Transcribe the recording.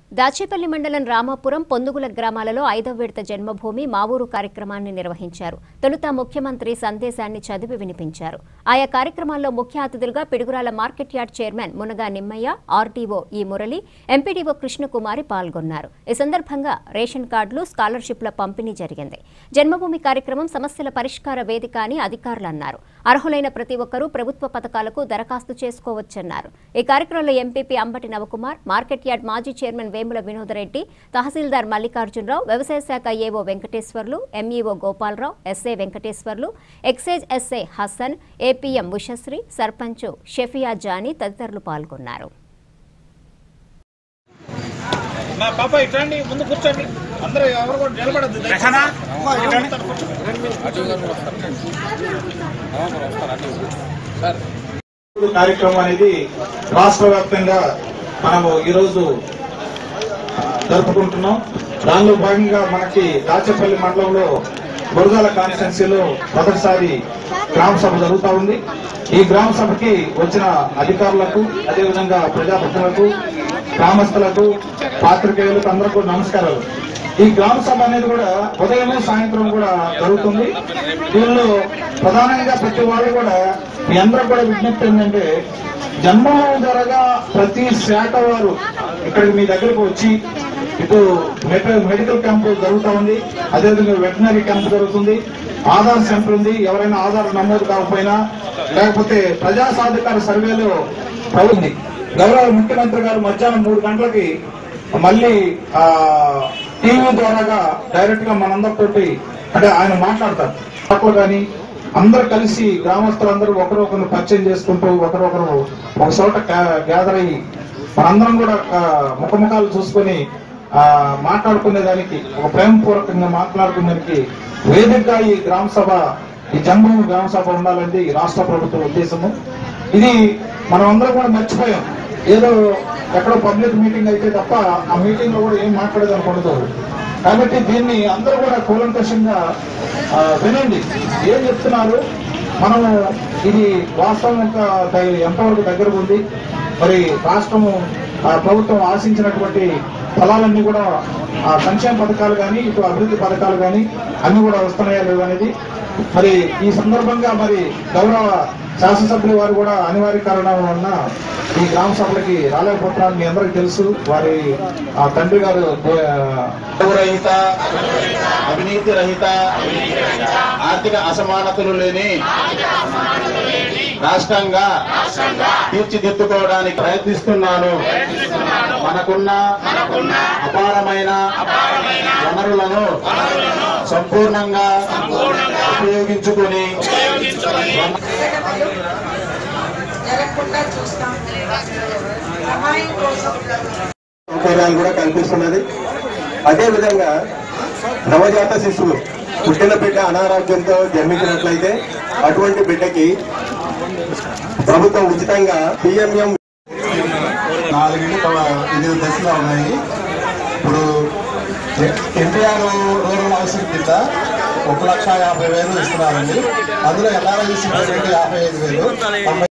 దాచేపల్లి మండలం రామాపురం పొందుగుల గ్రామాలలో ఐదవ విడత జన్మభూమి మావూరు కార్యక్రమాన్ని నిర్వహించారు తొలుత ముఖ్యమంత్రి సందేశాన్ని చదివి వినిపించారు ఆయా కార్యక్రమాల్లో ముఖ్య అతిథులుగా Piduguralla market yard chairman Munaga Nimmaiah RDO ఈ మురళి ఎంపీడీఓ కృష్ణకుమారి పాల్గొన్నారు ఈ సందర్భంగా రేషన్ కార్డులు స్కాలర్షిప్ల పంపిణీ జరిగింది జన్మభూమి కార్యక్రమం సమస్యల పరిష్కార వేదిక అని అధికారులు అన్నారు అర్హులైన ప్రతి ఒక్కరూ ప్రభుత్వ పథకాలకు దరఖాస్తు చేసుకోవచ్చన్నారు ఈ కార్యక్రమంలో MPP Ambati Navakumar market yard మాజీ చైర్మన్ వేముల వినోదరెడ్డి తహసీల్దార్ మల్లికార్జునరావు వ్యవసాయ శాఖ AO Venkateswarlu MEO Gopalarao SA Venkateswarlu excise SI Hasan APM Ushasri sarpanch Shafia Jani తదితరులు పాల్గొన్నారు మా పాప ఇట్లాండి ముందు కూర్చోండి అందరూ ఎవరు కూడా నిలబడద్దు కార్యక్రమం అనేది రాష్ట్ర వ్యాప్తంగా మనము ఈరోజు జరుపుకుంటున్నాం దానిలో భాగంగా మనకి దాచపల్లి మండలంలో బురదాల కాన్స్టిట్యున్సీలో మొదటిసారి గ్రామ సభ జరుగుతా ఉంది ఈ గ్రామ సభకి వచ్చిన అధికారులకు అదేవిధంగా ప్రజాప్రతినిధులకు గ్రామస్తులకు పాత్రికేయులకు అందరికీ నమస్కారాలు ఈ గ్రామ సభ అనేది కూడా ఉదయం సాయంత్రం కూడా జరుగుతుంది దీనిలో ప్రధానంగా ప్రతి వాళ్ళు కూడా మీ అందరూ కూడా విజ్ఞప్తి ఏంటంటే జన్మభూమి ధరగా ప్రతి శాఖ వారు ఇక్కడికి మీ దగ్గరకు వచ్చి ఇటు మెట- మెడికల్ క్యాంపు జరుగుతా ఉంది అదేవిధంగా వెటనరీ క్యాంప్ జరుగుతుంది ఆధార్ సెంటర్ ఉంది ఎవరైనా ఆధార్ నమోదు కాకపోయినా లేకపోతే ప్రజా సాధికార సర్వేలో ఉంది గౌరవ ముఖ్యమంత్రి గారు మధ్యాహ్నం మూడు గంటలకి మళ్ళీ ఆ టీవీ ద్వారాగా డైరెక్ట్ గా మనందరితోటి అంటే ఆయన మాట్లాడతారు పట్ల కానీ అందరు కలిసి గ్రామస్తులందరూ ఒకరొకరు పరిచయం చేసుకుంటూ ఒకరొకరు ఒక చోట గ్యాదర్ అయ్యి మనందరం కూడా ఆ, ముఖముఖాలు చూసుకొని ఆ మాట్లాడుకునే దానికి ఒక ప్రేమపూర్వకంగా మాట్లాడుకునేదానికి వేదికగా ఈ గ్రామ సభ ఈ జన్మభూమి గ్రామ సభ ఉండాలని ఈ రాష్ట్ర ప్రభుత్వ ఉద్దేశము ఇది మనం అందరం కూడా మర్చిపోయాం ఏదో ఎక్కడో పబ్లిక్ మీటింగ్ అయితే తప్ప ఆ మీటింగ్ లో కూడా ఏం మాట్లాడేది అనుకుంటూ కాబట్టి దీన్ని అందరూ కూడా కూలంకషంగా ఆ, వినండి ఏం చెప్తున్నారు మనము ఇది వాస్తవం యొక్క ద- ఎంతవరకు దగ్గరకు ఉంది మరి రాష్ట్రము ఆ, ప్రభుత్వం ఆశించినటువంటి ఫలాలన్నీ కూడా ఆ సంక్షేమ పథకాలు కానీ ఇటు అభివృద్ధి పథకాలు కానీ అన్ని కూడా వస్తున్నాయా లేవు అనేది మరి ఈ సందర్భంగా మరి గౌరవ శాసనసభ్యులు వారు కూడా అనివార్య కారణం వలన ఈ గ్రామ సభలకి రాలేకపోతున్నారు మీ అందరికీ తెలుసు వారి ఆ తండ్రి గారు రహిత అవినీతి రహిత ఆర్థిక అసమానతలు లేని రాష్ట్రంగా తీర్చిదిద్దుకోవడానికి ప్రయత్నిస్తున్నాను మనకున్న అపారమైన వనరులను సంపూర్ణంగా ఉపయోగించుకొని జరగకుండా చూస్తాం సహాయం కోసం సౌకర్యాలు కూడా కల్పిస్తున్నది అదేవిధంగా నవజాత శిశువు పుట్టిన బిడ్డ అనారోగ్యంతో జన్మించినట్లయితే అటువంటి బిడ్డకి ప్రభుత్వం ఉచితంగా పిఎంఎం నాలుగు ఎనిమిది దశలు ఉన్నాయి ఇప్పుడు ఎన్టీఆర్ రూరల్ హౌసింగ్ కింద ఒక లక్ష యాభై వేలు ఇస్తున్నారండి అందులో ఎన్ఆర్ఐసి యాభై ఐదు వేలు తొంభై